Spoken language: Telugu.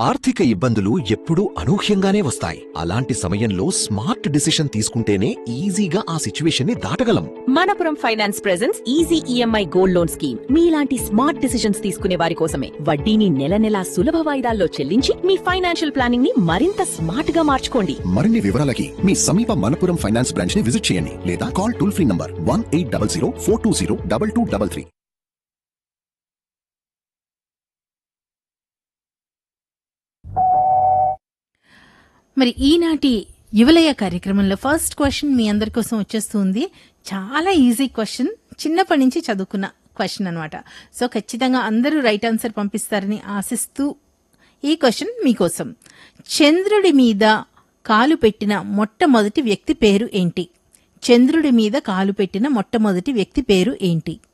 ఆర్థిక ఇబ్బందులు ఎప్పుడూ అనూహ్యంగానే వస్తాయి అలాంటి సమయంలో స్మార్ట్ డిసిషన్ తీసుకుంటేనే ఈజీగా ఆ సిచ్యువేషన్ ని దాటగలం Manappuram finance presence easy EMI gold loan scheme మీలాంటి స్మార్ట్ డిసిషన్స్ తీసుకునే వారి కోసమే వడ్డీని నెల నెలా సులభ వాయిదాల్లో చెల్లించి మీ ఫైనాన్షియల్ ప్లానింగ్ ని మరింత స్మార్ట్ గా మార్చుకోండి మరిన్ని వివరాలకి మీ సమీప మనపురం ఫైనాన్స్ బ్రాంచ్ ని విజిట్ చేయండి లేదా call toll free number one eight double zero four two zero double two double three మరి ఈనాటి యువలయ కార్యక్రమంలో ఫస్ట్ క్వశ్చన్ మీ అందరి కోసం వచ్చేస్తుంది చాలా ఈజీ క్వశ్చన్ చిన్నప్పటి నుంచి చదువుకున్న క్వశ్చన్ అనమాట సో ఖచ్చితంగా అందరూ రైట్ ఆన్సర్ పంపిస్తారని ఆశిస్తూ ఈ క్వశ్చన్ మీకోసం చంద్రుడి మీద కాలు పెట్టిన మొట్టమొదటి వ్యక్తి పేరు ఏంటి చంద్రుడి మీద కాలు పెట్టిన మొట్టమొదటి వ్యక్తి పేరు ఏంటి